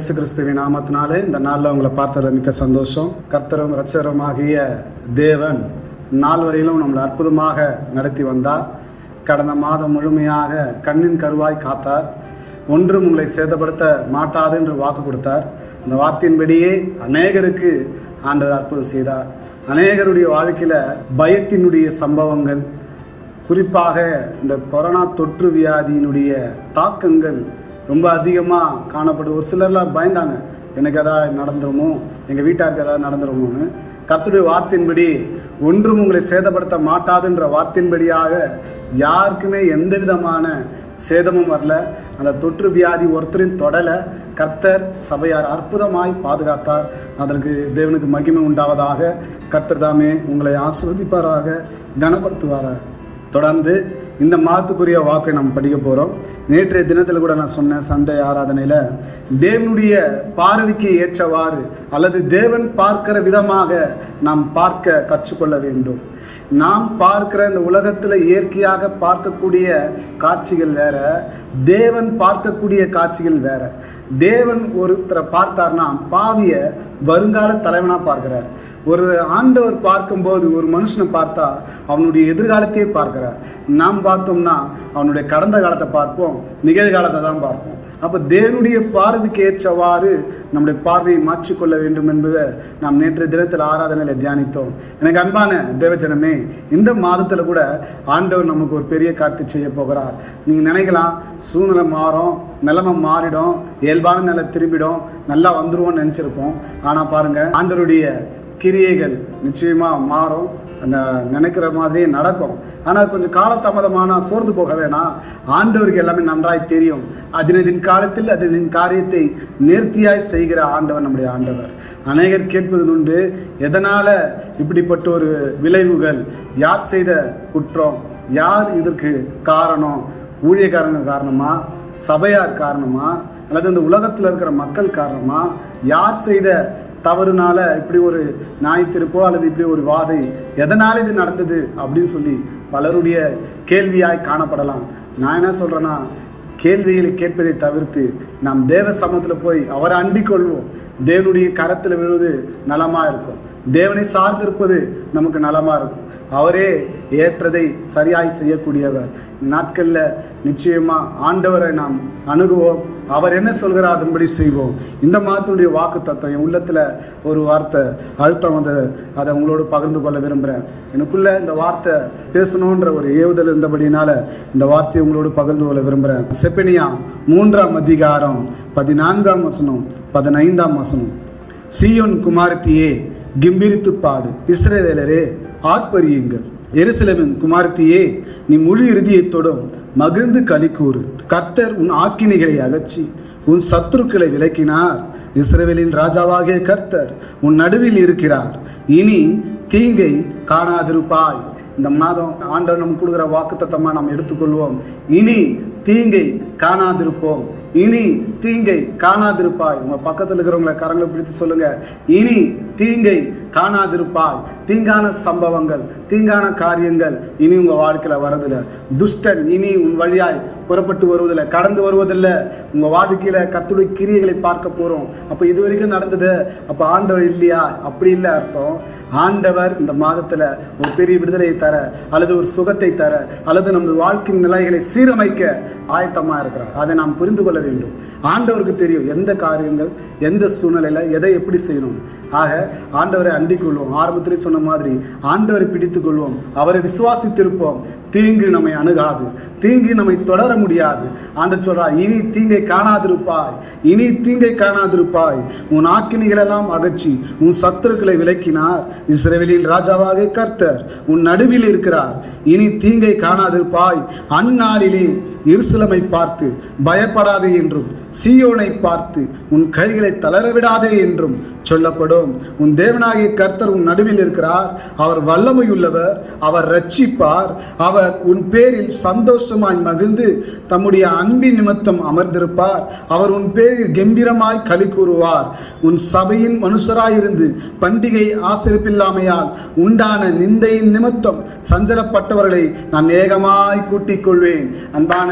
இயேசு கிறிஸ்துவின் நாமத்தினாலே இந்த நாளில் உங்களை பார்த்ததில் மிக்க சந்தோஷம் கர்த்தரும் ரட்சகருமாகிய தேவன் நாள் வரையிலும் நம்மளை அற்புதமாக நடத்தி வந்தார் கடந்த மாதம் முழுமையாக கண்ணின் கருவாய் காத்தார் ஒன்றும் உங்களை சேதப்படுத்த மாட்டாது என்று வாக்கு கொடுத்தார் அந்த வார்த்தையின்படியே அநேகருக்கு ஆண்டவர் அற்புதம் செய்தார் அநேகருடைய வாழ்க்கையில் பயத்தினுடைய சம்பவங்கள் குறிப்பாக இந்த கொரோனா தொற்று வியாதியினுடைய தாக்கங்கள் ரொம்ப அதிகமாக காணப்படும் ஒரு சிலர்லாம் பயந்தாங்க எனக்கு எதாவது நடந்துருமோ எங்கள் வீட்டாருக்கு எதாவது நடந்துருமோன்னு கர்த்தருடைய வார்த்தையின்படி ஒன்றும் உங்களை சேதப்படுத்த மாட்டாதுன்ற வார்த்தையின்படியாக யாருக்குமே எந்த விதமான சேதமும் வரல அந்த தொற்று வியாதி ஒருத்தரின் தொடலை கர்த்தர் சபையார் அற்புதமாய் பாதுகாத்தார் அதற்கு தேவனுக்கு மகிமை உண்டாவதாக கர்த்தர் தாமே உங்களை ஆஸ்வதிப்பாராக கனப்படுத்துவாராக தொடர்ந்து இந்த மாதத்துக்குரிய வாக்கை நம்ம படிக்க போகிறோம் நேற்றைய தினத்தில் கூட நான் சொன்னேன் சண்டே ஆராதனையில் தேவனுடைய பார்வைக்கு ஏற்றவாறு அல்லது தேவன் பார்க்கிற விதமாக நாம் பார்க்க கற்றுக்கொள்ள வேண்டும் நாம் பார்க்கிற இந்த உலகத்தில் இயற்கையாக பார்க்கக்கூடிய காட்சிகள் வேற தேவன் பார்க்கக்கூடிய காட்சிகள் வேற தேவன் ஒருத்தரை பார்த்தார்னா பாவிய வருங்கால தலைவனா பார்க்கிறார் ஒரு ஆண்டவர் பார்க்கும்போது ஒரு மனுஷனை பார்த்தா அவனுடைய எதிர்காலத்தையே பார்க்கிறார் நாம் பார்த்தோம்னா அவனுடைய கடந்த காலத்தை பார்ப்போம் நிகழ்காலத்தை தான் பார்ப்போம் அப்போ தேவனுடைய பார்வைக்கு ஏற்றவாறு நம்முடைய பார்வையை மாற்றிக்கொள்ள வேண்டும் என்பதை நாம் நேற்று தினத்தில் ஆராதனையில் தியானித்தோம் எனக்கு அன்பான தேவஜனமே இந்த மாதத்தில் கூட ஆண்டவர் நமக்கு ஒரு பெரிய காட்சி செய்ய போகிறார் நீங்கள் நினைக்கலாம் சூழ்நிலை மாறும் நிலைமை மாறிடும் இயல்பான நிலை திரும்பிடும் நல்லா வந்துருவோம்னு நினச்சிருப்போம் ஆனால் பாருங்கள் ஆண்டவருடைய கிரியைகள் நிச்சயமாக மாறும் அந்த நினைக்கிற மாதிரியே நடக்கும் ஆனால் கொஞ்சம் காலதாமதமான சோர்ந்து போக வேணாம் ஆண்டவருக்கு எல்லாமே நன்றாய் தெரியும் அதினதின் காலத்தில் அதின் காரியத்தை நேர்த்தியாய் செய்கிற ஆண்டவர் நம்முடைய ஆண்டவர் அநேகர் கேட்பது உண்டு எதனால் இப்படிப்பட்ட ஒரு விளைவுகள் யார் செய்த குற்றம் யார் இதற்கு காரணம் ஊழியக்காரங்க காரணமா சபையார் காரணமா அல்லது இந்த உலகத்தில் இருக்கிற மக்கள் காரணமா யார் செய்த தவறுனால இப்படி ஒரு நாய் திருப்போ அல்லது இப்படி ஒரு வாதை எதனால் இது நடந்தது அப்படின்னு சொல்லி பலருடைய கேள்வியாய் காணப்படலாம் நான் என்ன சொல்கிறேன்னா கேள்விகளை கேட்பதை தவிர்த்து நாம் தேவ சமூகத்தில் போய் அவரை அண்டிக் கொள்வோம் தேவனுடைய கரத்தில் விழுவது நலமாக இருக்கும் தேவனை சார்ந்திருப்பது நமக்கு நலமாக இருக்கும் அவரே ஏற்றதை சரியாய் செய்யக்கூடியவர் நாட்களில் நிச்சயமாக ஆண்டவரை நாம் அணுகுவோம் அவர் என்ன சொல்கிறார் அதன்படி செய்வோம் இந்த மாதத்துடைய வாக்கு தத்துவம் என் உள்ளத்தில் ஒரு வார்த்தை அழுத்தம் வந்து அதை உங்களோடு பகிர்ந்து கொள்ள விரும்புகிறேன் எனக்குள்ள இந்த வார்த்தை பேசணுன்ற ஒரு ஏவுதல் இருந்தபடினால இந்த வார்த்தையை உங்களோடு பகிர்ந்து கொள்ள விரும்புகிறேன் செப்பனியா மூன்றாம் அதிகாரம் பதினான்காம் வசனம் பதினைந்தாம் வசனம் சீயோன் குமாரத்தியே கிம்பிரித்து பாடு இஸ்ரவேலரே ஆர்ப்பரியுங்கள் எருசலேமின் குமாரத்தியே நீ முழு இறுதியத்தோடும் மகிழ்ந்து களிக்கூறு கர்த்தர் உன் ஆக்கினைகளை அகற்றி உன் சத்துருக்களை விலக்கினார் இஸ்ரவேலின் ராஜாவாகிய கர்த்தர் உன் நடுவில் இருக்கிறார் இனி தீங்கை காணாதிருப்பாய் இந்த மாதம் ஆண்டவர் நம்ம கொடுக்குற வாக்குத்தத்தமாக நாம் எடுத்துக்கொள்வோம் இனி தீங்கை காணாதிருப்போம் இனி தீங்கை காணாதிருப்பாய் உங்க பக்கத்தில் இருக்கிறவங்களை கரங்களை பிடித்து சொல்லுங்க இனி தீங்கை காணாதிருப்பாய் தீங்கான சம்பவங்கள் தீங்கான காரியங்கள் இனி உங்க வாழ்க்கையில வரதில்ல துஷ்டன் இனி உன் வழியாய் புறப்பட்டு வருவதில்லை கடந்து வருவதில்லை உங்க வாழ்க்கையில கத்துடைய கிரியைகளை பார்க்க போறோம் அப்ப இது வரைக்கும் நடந்தது அப்ப ஆண்டவர் இல்லையா அப்படி இல்லை அர்த்தம் ஆண்டவர் இந்த மாதத்துல ஒரு பெரிய விடுதலையை தர அல்லது ஒரு சுகத்தை தர அல்லது நம்ம வாழ்க்கையின் நிலைகளை சீரமைக்க ஆயத்தமா இருக்கிறார் அதை நாம் புரிந்து கொள்ள வேண்டும் ஆண்டவருக்கு தெரியும் எந்த காரியங்கள் எந்த சூழ்நிலையில எதை எப்படி செய்யணும் ஆக ஆண்டவரை அண்டிக் கொள்வோம் ஆரம்பத்திலே சொன்ன மாதிரி ஆண்டவரை பிடித்துக் கொள்வோம் அவரை விசுவாசித்திருப்போம் தீங்கு நம்மை அணுகாது தீங்கு நம்மை தொடர முடியாது ஆண்டவர் சொல்றார் இனி தீங்கை காணாதிருப்பாய் இனி தீங்கை காணாதிருப்பாய் உன் ஆக்கினிகளெல்லாம் அகற்றி உன் சத்துருக்களை விலக்கினார் இஸ்ரவேலின் ராஜாவாக கர்த்தர் உன் நடுவில் இருக்கிறார் இனி தீங்கை காணாதிருப்பாய் அந்நாளிலே எருசலமை பார்த்து பயப்படாதே என்றும் சீயோனை பார்த்து உன் கைகளை தளர விடாதே என்றும் சொல்லப்படும் உன் தேவனாகிய கர்த்தர் உன் நடுவில் இருக்கிறார் அவர் வல்லமையுள்ளவர் அவர் ரட்சிப்பார் அவர் உன் பேரில் சந்தோஷமாய் மகிழ்ந்து தம்முடைய அன்பின் நிமித்தம் அமர்ந்திருப்பார் அவர் உன் பேரில் கம்பீரமாய் களி கூறுவார் உன் சபையின் மனுஷராயிருந்து பண்டிகை ஆசிரிப்பில்லாமையால் உண்டான நிந்தையின் நிமித்தம் சஞ்சலப்பட்டவர்களை நான் ஏகமாய் கூட்டிக் கொள்வேன் அன்பான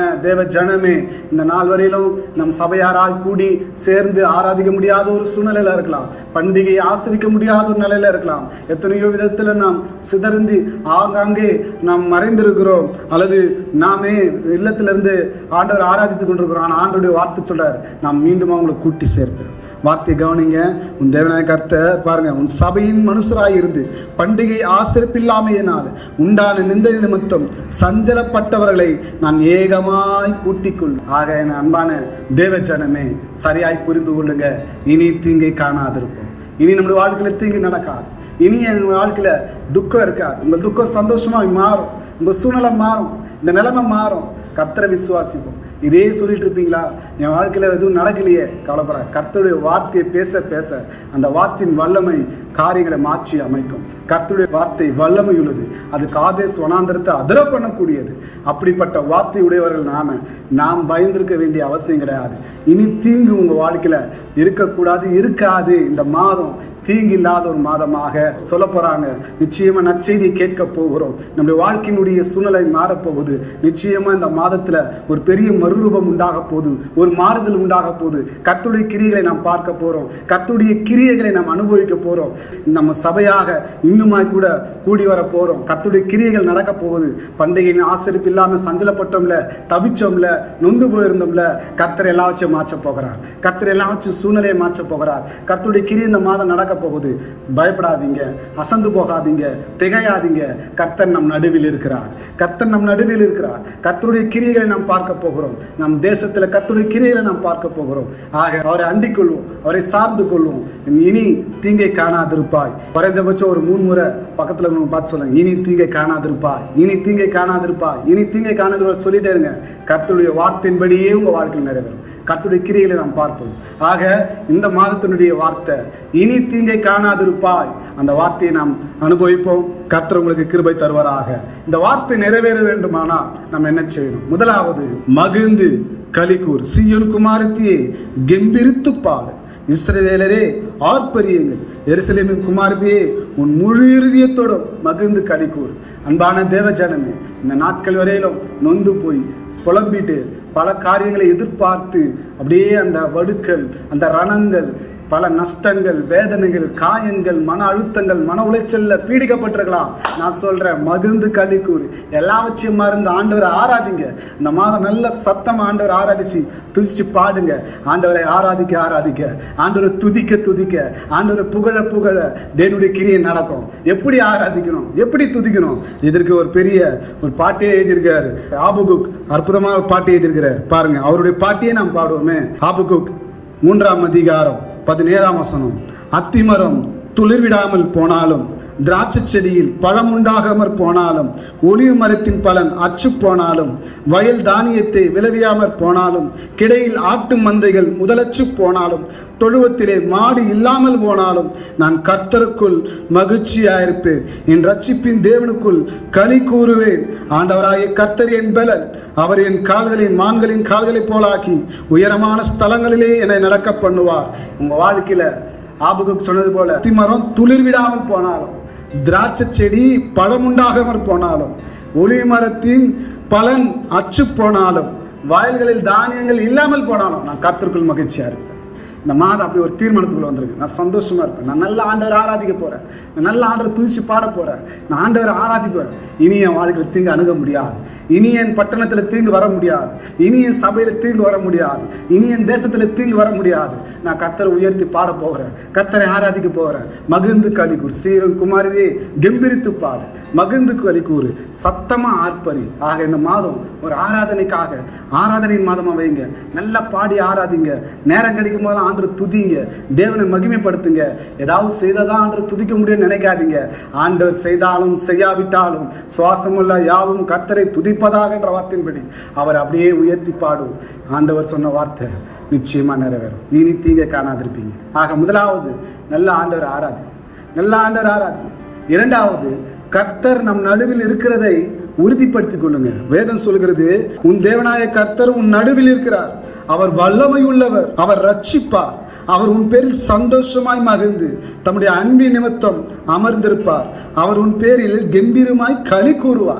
தேவ ஜனமே இந்த நாள் வரையிலும் நம் சபையாராய் கூடி சேர்ந்து ஆராதிக்க முடியாத ஒரு சூழ்நிலையில இருக்கலாம் பண்டிகையை ஆசிரிக்க முடியாத ஒரு நிலையில இருக்கலாம் எத்தனையோ விதத்துல நாம் சிதறந்து ஆங்காங்கே நாம் மறைந்திருக்கிறோம் அல்லது நாமே இல்லத்திலிருந்து ஆண்டவர் ஆராதித்து கொண்டிருக்கிறோம் ஆனால் ஆண்டவருடைய வார்த்தை சொல்றார் நாம் மீண்டும் அவங்களை கூட்டி சேர்ப்பேன் வார்த்தை கவனிங்க உன் தேவனாய கர்த்த பாருங்க உன் சபையின் மனுஷராய் இருந்து பண்டிகை ஆசிரிப்பில்லாமையினால் உண்டான நிந்தை நிமித்தம் சஞ்சலப்பட்டவர்களை நான் ஏகமாய் கூட்டிக்கொள் ஆக என் அன்பான தேவ ஜனமே சரியாய் புரிந்து கொள்ளுங்க இனி தீங்கை காணாதிருப்போம் இனி நம்முடைய வாழ்க்கையில தீங்கு நடக்காது இனி என் வாழ்க்கையில துக்கம் இருக்காது உங்கள் துக்கம் சந்தோஷமா மாறும் உங்க சூழ்நிலை மாறும் இந்த நிலைமை மாறும் கத்தரை விசுவாசிப்போம் இதே சொல்லிட்டு இருப்பீங்களா என் வாழ்க்கையில எதுவும் நடக்கலையே கவலைப்பட கர்த்தருடைய வார்த்தையை பேச பேச அந்த வார்த்தையின் வல்லமை காரியங்களை மாற்றி அமைக்கும் கர்த்தருடைய வார்த்தை வல்லமை உள்ளது அது காதேஸ் வனாந்திரத்தை அதிர பண்ணக்கூடியது அப்படிப்பட்ட வார்த்தை உடையவர்கள் நாம நாம் பயந்திருக்க வேண்டிய அவசியம் கிடையாது இனி தீங்கு உங்க வாழ்க்கையில இருக்கக்கூடாது இருக்காது இந்த மாதம் தீங்கு இல்லாத ஒரு மாதமாக சொல்ல போறாங்க நிச்சயமா நற்செய்தி கேட்க போகிறோம் நம்முடைய வாழ்க்கையினுடைய சூழ்நிலை மாறப்போகுது நிச்சயமா இந்த மாதத்துல ஒரு பெரிய மறுரூபம் உண்டாக போகுது ஒரு மாறுதல் உண்டாக போகுது கத்துடைய கிரியைகளை நாம் பார்க்க போறோம் கத்துடைய கிரியைகளை நாம் அனுபவிக்க போறோம் நம்ம சபையாக இன்னுமாய் கூட கூடி வர போறோம் கத்துடைய கிரியைகள் நடக்க போகுது பண்டிகையின் ஆசிரிப்பு இல்லாம சஞ்சலப்பட்டோம்ல தவிச்சோம்ல நொந்து போயிருந்தோம்ல கத்தரை எல்லாம் வச்சு மாற்ற போகிறார் கத்தரை எல்லாம் வச்சு சூழ்நிலையை மாற்ற போகிறார் கர்த்தருடைய கிரி இந்த மாதம் நடக்க போகுது பயப்படாதீங்க அசந்து போகாதீங்க திகையாதீங்க கர்த்தர் நம் நடுவில் இருக்கிறார் கர்த்தர் நம் நடுவில் இருக்கிறார் கர்த்தருடைய கிரியைகளை நாம் பார்க்க போகிறோம் நம் தேசத்துல கர்த்தருடைய கிரியைகளை நாம் பார்க்க போகிறோம் ஆக அவரை அண்டிக் கொள்வோம் அவரை சார்ந்து கொள்வோம் இனி தீங்கை காணாதிருப்பாய் குறைந்தபட்சம் ஒரு மூணு முறை பக்கத்துல நம்ம பார்த்து சொல்லுங்க இனி தீங்கை காணாதிருப்பாய் இனி தீங்கை காணாதிருப்பாய் இனி தீங்கை காணாதிருப்பாய் சொல்லிட்டே இருங்க கர்த்தருடைய வார்த்தையின்படியே உங்க வாழ்க்கையில் நிறைவேறும் கர்த்தருடைய கிரியைகளை நாம் பார்ப்போம் ஆக இந்த மாதத்தினுடைய வார்த்தை இனி தீங்கை காணாதிருப்பாய் அந்த வார்த்தையை நாம் அனுபவிப்போம் கர்த்தர் உங்களுக்கு கிருபை தருவாராக இந்த வார்த்தை நிறைவேற வேண்டுமானால் நம்ம என்ன செய்யணும் முதலாவது மகிழ்ந்து கலிக்கூர் சீயோன் குமாரத்தியே கெம்பிரித்து பாடு இஸ்ரவேலரே ஆர்ப்பரியுங்கள் எருசலேமின் குமாரதியே உன் முழு இருதயத்தோடும் மகிழ்ந்து கலிக்கூர் அன்பான தேவ ஜனமே இந்த நாட்கள் வரையிலும் நொந்து போய் புலம்பிட்டு பல காரியங்களை எதிர்பார்த்து அப்படியே அந்த வடுக்கள் அந்த ரணங்கள் பல நஷ்டங்கள் வேதனைகள் காயங்கள் மன அழுத்தங்கள் மன உளைச்சல்ல பீடிக்கப்பட்டிருக்கலாம் நான் சொல்றேன் மகிழ்ந்து களி கூறு எல்லாவற்றையும் மறந்து ஆண்டவரை ஆராதிங்க இந்த மாதம் நல்ல சத்தம் ஆண்டவர் ஆராதிச்சு துதிச்சு பாடுங்க ஆண்டவரை ஆராதிக்க ஆராதிக்க ஆண்டவரை துதிக்க துதிக்க ஆண்டவரை புகழ புகழ தேவனுடைய கிரியை நடக்கும் எப்படி ஆராதிக்கணும் எப்படி துதிக்கணும் இதற்கு ஒரு பெரிய ஒரு பாட்டே எழுதியிருக்காரு ஆபுகுக் அற்புதமான ஒரு பாட்டு எழுதியிருக்கிறார் பாருங்க அவருடைய பாட்டியே நாம் பாடுவோமே ஆபுகுக் மூன்றாம் அதிகாரம் பதினேழாம் வசனம் அத்திமரம் துளிர்விடாமல் போனாலும் திராட்சை செடியில் பழம் உண்டாகாமற் போனாலும் ஒளிவு மரத்தின் பலன் அச்சு போனாலும் வயல் தானியத்தை விளைவியாமற் போனாலும் கிடையில் ஆட்டு மந்தைகள் முதலச்சு போனாலும் தொழுவத்திலே மாடு இல்லாமல் போனாலும் நான் கர்த்தருக்குள் மகிழ்ச்சியாயிருப்பேன் என் ரட்சிப்பின் தேவனுக்குள் களி கூறுவேன் ஆண்டவராகிய கர்த்தர் என் பலன் அவர் என் கால்களை மான்களின் கால்களைப் போலாக்கி உயரமான ஸ்தலங்களிலே என்னை நடக்க பண்ணுவார் உங்க வாழ்க்கையில ஆபுக்கு சொன்னது போல அத்திமரம் துளிர் விடாமல் போனாலும் திராட்சை செடி பழமுண்டாகாமற் போனாலும் ஒளி மரத்தின் பலன் அற்று போனாலும் வயல்களில் தானியங்கள் இல்லாமல் போனாலும் நான் கத்திற்குள் மகிழ்ச்சியா இருப்பேன் இந்த மாதம் அப்படி ஒரு தீர்மானத்துக்குள்ள வந்திருக்கு நான் சந்தோஷமா இருப்பேன் நான் நல்ல ஆண்டவர் ஆராதிக்க போறேன் நான் நல்ல ஆண்டவர் துதிச்சு பாட போறேன் நான் ஆண்டவர் ஆராதிப்பேன் இனி என் வாழ்க்கையில் தீங்கு அணுக முடியாது இனி என் பட்டணத்தில் தீங்கு வர முடியாது இனி என் சபையில் தீங்கு வர முடியாது இனி என் தேசத்தில் தீங்கு வர முடியாது நான் கத்தரை உயர்த்தி பாட போகிறேன் கத்தரை ஆராதிக்க போகிறேன் மகிழ்ந்து கலிக்கூர் சீரும் குமாரியே கெம்பிரித்து பாடு மகிழ்ந்து கலிக்கூறு சத்தமா ஆர்ப்பரி ஆக இந்த மாதம் ஒரு ஆராதனைக்காக ஆராதனையின் மாதமா வைங்க நல்லா பாடி ஆராதிங்க நேரம் கிடைக்கும் போதெல்லாம் ஆண்டு துதிங்க தேவனை மகிமைப்படுத்துங்க ஏதாவது செய்ததான் ஆண்டு துதிக்க முடியும்னு நினைக்காதீங்க ஆண்டவர் செய்தாலும் செய்யாவிட்டாலும் சுவாசமுள்ள யாவும் கத்தரை துதிப்பதாக என்ற வார்த்தையின்படி அவர் அப்படியே உயர்த்தி பாடும் ஆண்டவர் சொன்ன வார்த்தை நிச்சயமா நிறைவேறும் இனி தீங்க காணாதிருப்பீங்க ஆக முதலாவது நல்ல ஆண்டவர் ஆராதி நல்ல ஆண்டவர் ஆராதி இரண்டாவது கர்த்தர் நம் நடுவில் இருக்கிறதை உறுதிப்படுத்திக் கொள்ளுங்க வேதம் சொல்கிறது உன் தேவனாய கர்த்தர் உன் நடுவில் இருக்கிறார் அவர் வல்லமை உள்ளவர் அவர் ரட்சிப்பார் அவர் உன் பேரில் சந்தோஷமாய் மகிழ்ந்து தம்முடைய அன்பின் நிமித்தம் அமர்ந்திருப்பார் அவர் உன் பேரில் கம்பீரமாய் களி கூறுவார்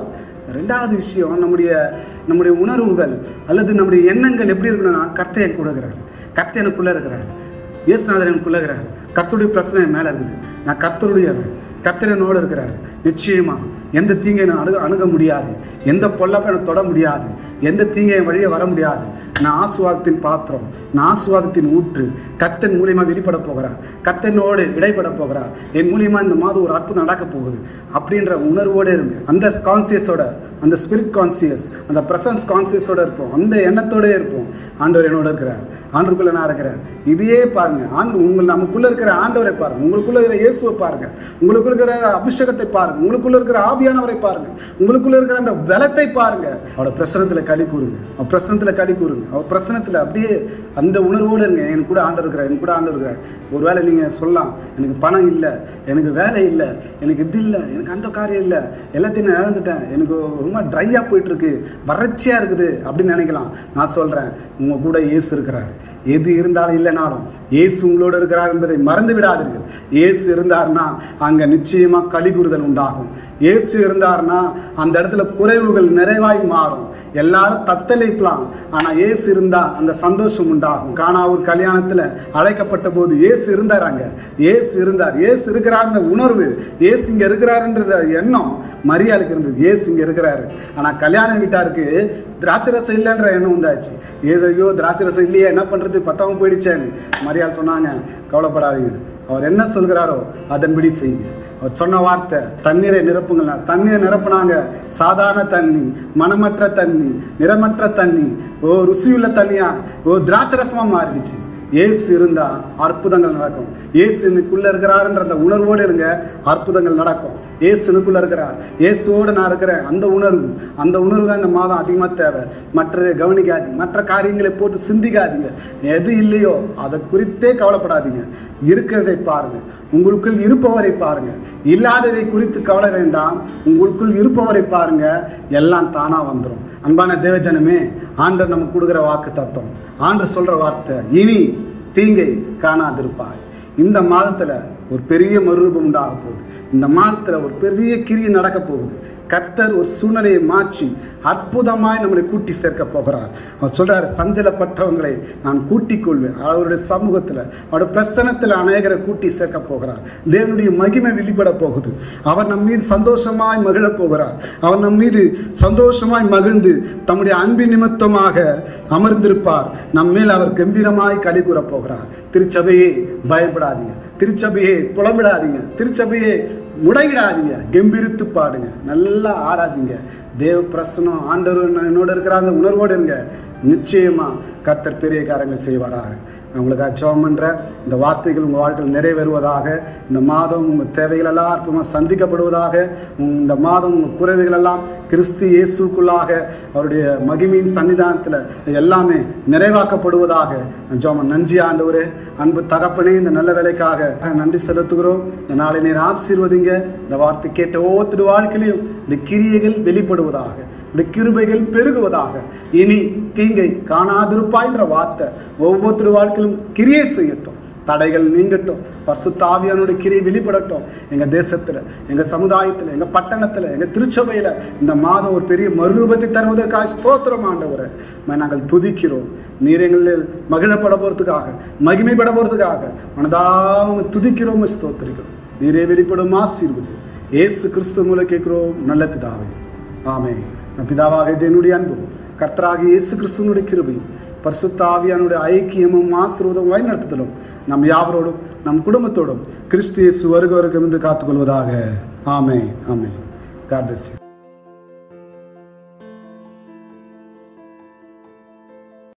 ரெண்டாவது விஷயம் நம்முடைய நம்முடைய உணர்வுகள் அல்லது நம்முடைய எண்ணங்கள் எப்படி இருக்கணும்னா கர்த்தை என் கூட இருக்கிறார் கர்த்தை எனக்குள்ளே இருக்கிறார் இயேசுநாதர் எனக்குள்ளே இருக்கிறார் கர்த்தருடைய பிரச்சனை என் மேலே இருக்குது நான் கர்த்தருடையவன் கர்த்தர் என்னோடு இருக்கிறார் நிச்சயமா எந்த தீங்கை நான் அணுக அணுக முடியாது எந்த பொல்லப்பை எனக்கு தொட முடியாது எந்த தீங்கை என் வழியே வர முடியாது நான் ஆசுவாதத்தின் பாத்திரம் நான் ஆசுவாதத்தின் ஊற்று கர்த்தன் மூலியமாக வெளிப்பட போகிறார் கர்த்தனோடு இடைப்பட போகிறார் என் மூலியமாக இந்த மாதம் ஒரு அற்புதம் நடக்க போகுது அப்படின்ற உணர்வோடு இருங்க அந்த கான்சியஸோட அந்த ஸ்பிரிட் கான்சியஸ் அந்த ப்ரெசன்ஸ் கான்சியஸோட இருப்போம் அந்த எண்ணத்தோடே இருப்போம் ஆண்டவர் என்னோட இருக்கிறார் ஆண்டருக்குள்ள நான் இருக்கிறேன் இதையே பாருங்க ஆண்டு உங்கள் நமக்குள்ள இருக்கிற ஆண்டவரை பாருங்க உங்களுக்குள்ள இருக்கிற இயேசுவை பாருங்க உங்களுக்குள்ள இருக்கிற அபிஷேகத்தை பாருங்க உங்களுக்குள்ள இருக்கிற ஆவியானவரை பாருங்க உங்களுக்குள்ள இருக்கிற அந்த பலத்தை பாருங்க அவரோட பிரசனத்துல களி கூறுங்க அவர் பிரசனத்துல களி கூறுங்க அவர் பிரசனத்துல அப்படியே அந்த உணர்வோடு இருங்க எனக்கு கூட ஆண்டவர் இருக்கிறார் எனக்கு கூட ஆண்டவர் இருக்கிறார் ஒருவேளை நீங்க சொல்லலாம் எனக்கு பணம் இல்லை எனக்கு வேலை இல்லை எனக்கு இது இல்லை எனக்கு அந்த காரியம் இல்லை எல்லாத்தையும் நான் இழந்துட்டேன் எனக்கு ரொம்ப ட்ரையாக போயிட்டு இருக்கு வறட்சியா இருக்குது அப்படின்னு நினைக்கலாம் நான் சொல்றேன் உங்க கூட இயேசு இருக்கிறார் எது இருந்தாலும் இல்லைனாலும் இயேசு உங்களோடு இருக்கிறார் என்பதை மறந்து விடாதீர்கள் இயேசு இருந்தார்னா அங்க நிச்சயமா கலிகுறுதல் உண்டாகும் இயேசு இருந்தார்னா அந்த இடத்துல குறைவுகள் நிறைவாய் மாறும் எல்லாரும் தத்தளிக்கலாம் ஆனா இயேசு இருந்தா அங்க சந்தோஷம் உண்டாகும் காணாவூர் கல்யாணத்துல அழைக்கப்பட்ட போது இயேசு இருந்தார் அங்க இயேசு இருந்தார் இயேசு இருக்கிறார் அந்த உணர்வு இயேசு இங்க இருக்கிறாருன்றத எண்ணம் மரியாளுக்கு இருந்தது இயேசு இங்க இருக்கிறாரு ஆனா கல்யாண வீட்டாருக்கு திராட்சரசம் இல்லைன்ற எண்ணம் உண்டாச்சு ஏசு ஐயோ திராட்சரசம் இல்லையே என்ன பண்றது பத்தாம போயிடுச்சேன்னு மரியாள் சொன்னாங்க கவலைப்படாதீங்க அவர் என்ன சொல்கிறாரோ அதன்படி செய்யுங்க அவர் சொன்ன வார்த்தை தண்ணீரை நிரப்புங்களா தண்ணீரை நிரப்புனாங்க சாதாரண தண்ணி மனமற்ற தண்ணி நிறமற்ற தண்ணி ஓ ருசியுள்ள தண்ணியா ஓ திராட்சரசமா மாறிடுச்சு இயேசு இருந்தா அற்புதங்கள் நடக்கும் இயேசுனுக்குள்ள இருக்கிறாருன்ற அந்த உணர்வோடு இருங்க அற்புதங்கள் நடக்கும் இயேசுனுக்குள்ள இருக்கிறார் இயேசுவோடு நான் இருக்கிறேன் அந்த உணர்வு அந்த உணர்வு தான் இந்த மாதம் அதிகமாக தேவை மற்றதை கவனிக்காதீங்க மற்ற காரியங்களை போட்டு சிந்திக்காதீங்க எது இல்லையோ அதை குறித்தே கவலைப்படாதீங்க இருக்கிறதை பாருங்க உங்களுக்குள் இருப்பவரை பாருங்க இல்லாததை குறித்து கவலை வேண்டாம் உங்களுக்குள் இருப்பவரை பாருங்க எல்லாம் தானா வந்துடும் அன்பான தேவஜனமே ஆண்டர் நமக்கு கொடுக்குற வாக்கு தத்துவம் ஆண்டர் சொல்ற வார்த்தை இனி தீங்கை காணாதிருப்பாய் இந்த மாதத்துல ஒரு பெரிய மறுரூபம் உண்டாக போகுது இந்த மாதத்துல ஒரு பெரிய கிரியை நடக்க போகுது கர்த்தர் ஒரு சூழ்நிலையை மாற்றி அற்புதமாய் நம்மளை கூட்டி சேர்க்க போகிறார் அவர் சொல்றாரு சஞ்சலப்பட்டவங்களை நான் கூட்டிக் கொள்வேன் அவருடைய சமூகத்தில் அவருடைய பிரசனத்தில் அநேகரை கூட்டி சேர்க்க போகிறார் தேவனுடைய மகிமை வெளிப்பட போகுது அவர் நம் மீது சந்தோஷமாய் மகிழப் போகிறார் அவர் நம் மீது சந்தோஷமாய் மகிழ்ந்து தம்முடைய அன்பின் நிமித்தமாக அமர்ந்திருப்பார் நம்ம மேல் அவர் கம்பீரமாய் கடி கூறப் போகிறார் திருச்சபையே பயப்படாதீங்க திருச்சபையே புலம்பிடாதீங்க திருச்சபையே முடையிடாதீங்க கம்பீரித்து பாடுங்க நல்லா ஆடாதீங்க தேவ பிரசனம் ஆண்டவர் என்னோட இருக்கிற அந்த உணர்வோடு இருங்க நிச்சயமா கர்த்தர் பெரிய காரியங்களை செய்வாராக நான் உங்களுக்காக ஜெபம் பண்ணுறேன் இந்த வார்த்தைகள் உங்கள் வாழ்க்கையில் நிறைவேறுவதாக இந்த மாதம் உங்கள் தேவைகளெல்லாம் அற்புதமாக சந்திக்கப்படுவதாக உம் இந்த மாதம் உங்கள் குறைவுகள் எல்லாம் கிறிஸ்து இயேசுக்குள்ளாக அவருடைய மகிமையின் சன்னிதானத்தில் எல்லாமே நிறைவாக்கப்படுவதாக நான் ஜெபம் நன்றி ஆண்டவரே அன்பு தகப்பனே இந்த நல்ல வேலைக்காக நன்றி செலுத்துகிறோம் இந்த நாளை நீர் ஆசீர்வதிங்க இந்த வார்த்தை கேட்ட ஒவ்வொருத்தரு வாழ்க்கையிலும் இந்த கிரியைகள் வெளிப்படுவதாக இந்த கிருபைகள் பெருகுவதாக இனி தீங்கை காணாதிருப்பாய்ன்ற வார்த்தை ஒவ்வொருத்தரு வாழ்க்கையிலும் கிரியை செய்யட்டும் தடைகள் நீங்கட்டும் பரிசுத்த ஆவியானுடைய கிரியை வெளிப்படட்டும் எங்க தேசத்துல எங்க சமுதாயத்துல எங்க பட்டணத்துல எங்க திருச்சபையில இந்த மாதம் ஒரு பெரிய மறுரூபத்தை தருவதற்காக ஸ்தோத்திரம் ஆண்டவரை நாங்கள் துதிக்கிறோம் நீர் எங்களில் மகிழப்பட போறதுக்காக மகிமைப்பட போறதுக்காக மனதாக துதிக்கிறோம் ஸ்தோத்திரிக்கிறோம் நீரே வெளிப்படும் ஆசீர்வதி ஏசு கிறிஸ்து மூலம் கேட்கிறோம் நல்ல பிதாவே ஆமே நம் பிதாவாக என்னுடைய அன்பும் கர்த்தராக இயேசு கிறிஸ்துவனுடைய கிருபையும் பரிசுத்த ஆவியானுடைய ஐக்கியமும் ஆசீர்வாதம் வழிநடத்துதலும் நம் யாவரோடும் நம் குடும்பத்தோடும் கிறிஸ்து இயேசு வருக வருகம் என்று காத்துக்கொள்வதாக ஆமே ஆமே காட் பிளஸ் யூ